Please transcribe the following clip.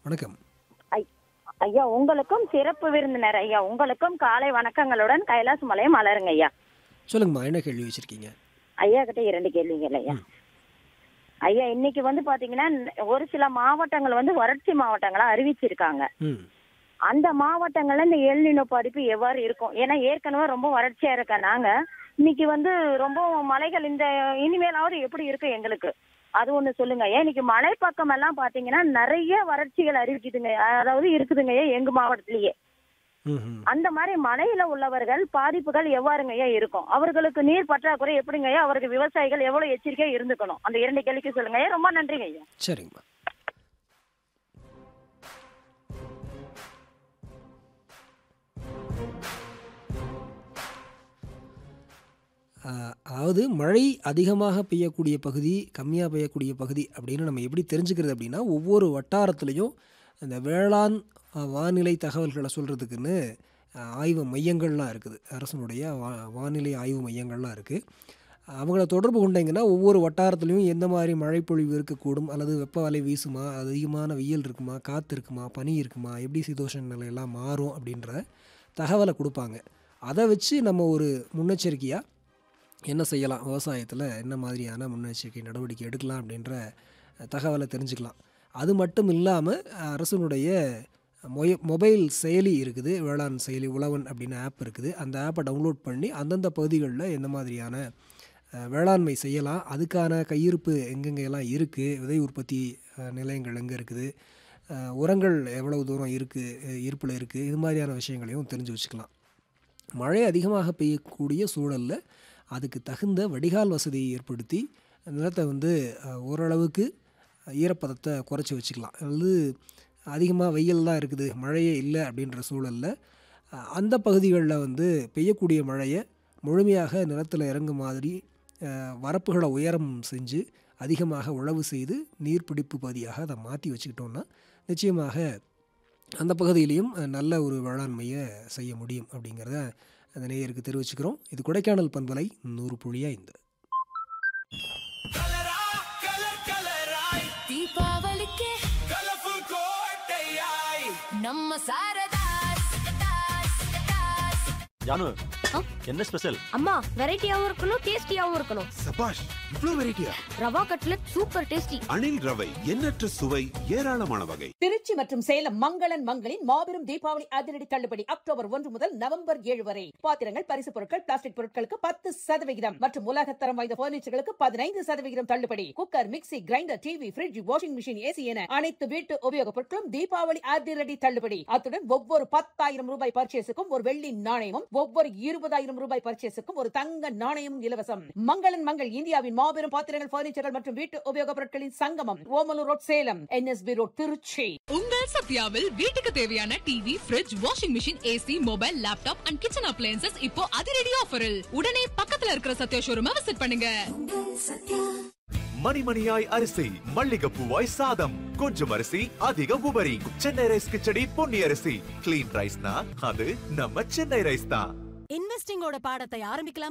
வணக்கம் ஐ- ஐயா உங்களுக்கும் சிறப்பு விருந்தினர் ஐயா உங்களுக்கும் காலை வணக்கங்களுடன் கைலாஸ் மலையம் மலருங்க ஐயா சொல்லுங்கம்மா என்ன கேள்வி வச்சிருக்கீங்க ஐயா கிட்ட இரண்டு கேள்விகள் ஐயா ஐயா இன்னைக்கு வந்து பாத்தீங்கன்னா ஒரு சில மாவட்டங்கள் வந்து வறட்சி மாவட்டங்களா அறிவிச்சிருக்காங்க ம் அந்த மாவட்டங்கள்ல இந்த எல்நினோ பாதிப்பு எவ்வாறு இருக்கும் ஏன்னா ஏற்கனவே ரொம்ப வறட்சியா இருக்க நாங்க இன்னைக்கு வந்து ரொம்ப மலைகள் இந்த இனிமேலாவது எப்படி இருக்கு எங்களுக்கு அது ஒண்ணு சொல்லுங்க ஐயா இன்னைக்கு மலை பக்கம் எல்லாம் பாத்தீங்கன்னா நிறைய வறட்சிகள் அறிவிக்குதுங்க அதாவது இருக்குதுங்க ஐயா எங்க மாவட்டத்திலேயே ம் ம் அந்த மாதிரி மலையில உள்ளவர்கள் பாதிப்புகள் எவ்வாறுங்க ஐயா இருக்கும் அவர்களுக்கு நீர் பற்றாக்குறை எப்படிங்க ஐயா அவருக்கு விவசாயிகள் எவ்வளவு எச்சரிக்கையா இருந்துக்கணும் அந்த இரண்டு கேள்விக்கு சொல்லுங்க ஐயா ரொம்ப நன்றிங்க ஐயா சரிங்கம்மா ஆஹ், அதாவது மழை அதிகமாக பெய்யக்கூடிய பகுதி கம்மியாக பெய்யக்கூடிய பகுதி அப்படின்னு நம்ம எப்படி தெரிஞ்சுக்கிறது அப்படின்னா ஒவ்வொரு வட்டாரத்துலேயும் இந்த வேளாண் ஆஹ், வானிலை தகவல்களை சொல்கிறதுக்குன்னு ஆய்வு மையங்கள்லாம் இருக்குது அரசனுடைய வா வானிலை ஆய்வு மையங்கள்லாம் இருக்குது அவங்கள தொடர்பு கொண்டீங்கன்னா ஒவ்வொரு வட்டாரத்துலேயும் எந்த மாதிரி மழைப்பொழிவு இருக்கக்கூடும் அல்லது வெப்ப அலை வீசுமா அதிகமான வெயில் இருக்குமா காற்று இருக்குமா பனி இருக்குமா எப்படி சீதோஷண நிலையெல்லாம் மாறும் அப்படின்ற தகவலை கொடுப்பாங்க அதை வச்சு நம்ம ஒரு முன்னெச்சரிக்கையாக என்ன செய்யலாம் விவசாயத்தில் என்ன மாதிரியான முன்னெச்சரிக்கை நடவடிக்கை எடுக்கலாம் அப்படின்ற தகவலை தெரிஞ்சுக்கலாம் அது மட்டும் இல்லாமல் அரசனுடைய மொய மொபைல் செயலி இருக்குது வேளாண் செயலி உழவன் அப்படின்னு ஆப் இருக்குது அந்த ஆப்பை டவுன்லோட் பண்ணி அந்தந்த பகுதிகளில் எந்த மாதிரியான அஹ், வேளாண்மை செய்யலாம் அதுக்கான கையிருப்பு எங்கெங்கெல்லாம் இருக்குது விதை உற்பத்தி அஹ், நிலையங்கள் எங்கே இருக்குது அஹ், உரங்கள் எவ்வளவு தூரம் இருக்குது இருப்பில் இருக்குது இது மாதிரியான விஷயங்களையும் தெரிஞ்சு வச்சுக்கலாம் மழை அதிகமாக பெய்யக்கூடிய சூழலில் அதுக்கு தகுந்த வடிகால் வசதியை ஏற்படுத்தி நிலத்தை வந்து அஹ், ஓரளவுக்கு ஈரப்பதத்தை குறைச்சி வச்சுக்கலாம் அல்லது அதிகமாக வெயில் தான் இருக்குது மழையே இல்லை அப்படின்ற சூழலில் அஹ், அந்த பகுதிகளில் வந்து பெய்யக்கூடிய மழையை முழுமையாக நிலத்தில் இறங்கு மாதிரி அஹ், வரப்புகளை உயரம் செஞ்சு அதிகமாக உழவு செய்து நீர்பிடிப்பு பகுதியாக அதை மாற்றி வச்சுக்கிட்டோம்னா நிச்சயமாக அந்த பகுதியிலையும் அஹ், நல்ல ஒரு வேளாண்மையை செய்ய முடியும் அப்படிங்கிறத அந்த நேயருக்கு தெரிவிச்சுக்கிறோம் இது கொடைக்கானல் பண்பலை நூறு புள்ளி ஐந்து ದೀಪಾವಳಿಗೆ கலர்ஃபுல் கோட்டையாய் ನಮ್ಮ சாரதாஸ் ஜானு ஆ? என்ன ஸ்பெஷல் அம்மா வெரைட்டியாவும் இருக்கணும் டேஸ்டியாவும் இருக்கணும் சபாஷ் இவ்ளோ வெரைட்டியா ரவா கட்லட் சூப்பர் டேஸ்டி அணில் ரவை எண்ணற்ற சுவை ஏராளமான வகை திருச்சி மற்றும் சேலம் மங்களன் மங்களின் மாபெரும் தீபாவளி அதிரடி தள்ளுபடி அக்டோபர் ஒன்று முதல் நவம்பர் ஏழு வரை பாத்திரங்கள் பரிசு பொருட்கள் பிளாஸ்டிக் பொருட்களுக்கு பத்து சதவிகிதம் மற்றும் உலகத்தரம் வாய்ந்த பர்னிச்சர்களுக்கு பதினைந்து சதவிகிதம் தள்ளுபடி cooker mixie grinder TV fridge washing machine AC என அனைத்து வீட்டு உபயோகப் பொருட்களும் தீபாவளி அதிரடி தள்ளுபடி அத்துடன் ஒவ்வொரு பத்தாயிரம் ரூபாய் பர்ச்சேஸுக்கும் ஒரு வெள்ளி நாணயமும் ஒவ்வொரு இருபதாயிரம் ரூபாய் பர்ச்சேஸுக்கும் ஒரு தங்க நாணயமும் இலவசம் மங்களன் மங்கள் இந்தியாவின் மாபெரும் பாத்திரங்கள் பர்னிச்சர்கள் மற்றும் வீட்டு உபயோகப் பொருட்களின் சங்கமம் Omalur road Salem NSB road Trichy உங்கள் சத்யாவில் வீட்டுக்கு தேவையான TV fridge washing machine AC mobile laptop and kitchen appliances இப்போ அதிரடி ஆஃபரில் உடனே பக்கத்துல இருக்கிற சத்யா ஷோரூமை விசிட் பண்ணுங்க மணிமணியாய் அரிசி மல்லிகைப்பூவாய் சாதம் கொஞ்சம் அரிசி அதிக உபரி சென்னை ரைஸ் கிச்சடி பொன்னி அரிசி கிளீன் ரைஸ்னா அது நம்ம சென்னை ரைஸ் தான் இன்வெஸ்டிங்கோட பாடத்தை ஆரம்பிக்கலாம்